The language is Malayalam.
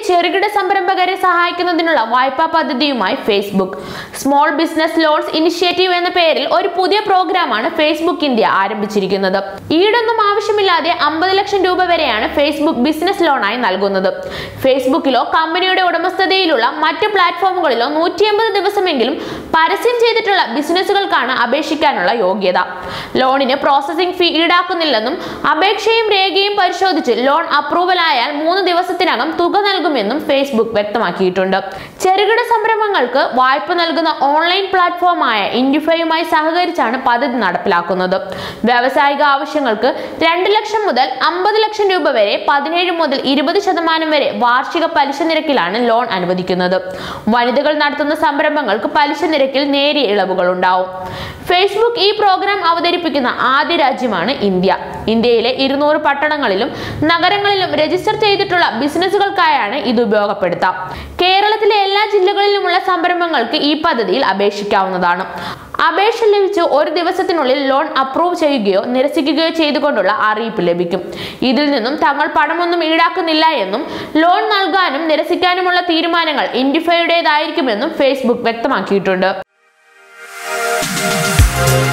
ചെറുകിട സംരംഭകരെ സഹായിക്കുന്നതിനുള്ള വായ്പാ പദ്ധതിയുമായി Facebook small business loans initiative എന്ന പേരിൽ ഒരു പുതിയ പ്രോഗ്രാമാണ് ഫേസ്ബുക്ക് ഇന്ത്യ ആരംഭിച്ചിരിക്കുന്നത് ഈടൊന്നും ആവശ്യമില്ലാതെ അമ്പത് ലക്ഷം രൂപ വരെയാണ് ഫേസ്ബുക്ക് ബിസിനസ് ലോണായി നൽകുന്നത് ഫേസ്ബുക്കിലോ കമ്പനിയുടെ ഉടമസ്ഥതയിലുള്ള മറ്റ് പ്ലാറ്റ്ഫോമുകളിലോ നൂറ്റി അമ്പത് ദിവസമെങ്കിലും പരസ്യം ചെയ്തിട്ടുള്ള ബിസിനസ്സുകൾക്കാണ് അപേക്ഷിക്കാനുള്ള യോഗ്യത ലോണിന് പ്രോസസ്സിംഗ് ഫീ ഈടാക്കുന്നില്ലെന്നും അപേക്ഷയും രേഖയും പരിശോധിച്ച് ലോൺ അപ്രൂവൽ ആയാൽ മൂന്ന് ദിവസത്തിനകം തുക നൽകുമെന്നും ഫേസ്ബുക്ക് വ്യക്തമാക്കിയിട്ടുണ്ട് ചെറുകിട സംരംഭങ്ങൾക്ക് വായ്പ നൽകുന്ന ഓൺലൈൻ പ്ലാറ്റ്ഫോമായ ഇൻഡിഫയുമായി സഹകരിച്ചാണ് പദ്ധതി നടപ്പിലാക്കുന്നത് വ്യാവസായിക ആവശ്യങ്ങൾക്ക് രണ്ട് ലക്ഷം മുതൽ അമ്പത് ലക്ഷം രൂപ വരെ പതിനേഴ് മുതൽ ഇരുപത് ശതമാനം വരെ വാർഷിക പലിശ നിരക്കിലാണ് ലോൺ അനുവദിക്കുന്നത് വനിതകൾ നടത്തുന്ന സംരംഭങ്ങൾക്ക് പലിശ നിരക്കിൽ നേരിയ ഇളവുകൾ ഉണ്ടാവും ഫേസ്ബുക്ക് ഈ പ്രോഗ്രാം അവതരിപ്പിക്കുന്ന ആദ്യ രാജ്യമാണ് ഇന്ത്യ ഇന്ത്യയിലെ ഇരുന്നൂറ് പട്ടണങ്ങളിലും നഗരങ്ങളിലും രജിസ്റ്റർ ചെയ്തിട്ടുള്ള ബിസിനസ്സുകൾക്കായാണ് ഇത് ഉപയോഗപ്പെടുത്താം കേരളത്തിലെ എല്ലാ ജില്ലകളിലുമുള്ള സംരംഭങ്ങൾക്ക് ഈ പദ്ധതിയിൽ അപേക്ഷിക്കാവുന്നതാണ് അപേക്ഷ ലഭിച്ച് ഒരു ദിവസത്തിനുള്ളിൽ ലോൺ അപ്രൂവ് ചെയ്യുകയോ നിരസിക്കുകയോ ചെയ്തുകൊണ്ടുള്ള അറിയിപ്പ് ലഭിക്കും ഇതിൽ നിന്നും തങ്ങൾ പണമൊന്നും ഈടാക്കുന്നില്ല എന്നും ലോൺ നൽകാനും നിരസിക്കാനുമുള്ള തീരുമാനങ്ങൾ ഇൻഡിഫയുടേതായിരിക്കുമെന്നും ഫേസ്ബുക്ക് വ്യക്തമാക്കിയിട്ടുണ്ട്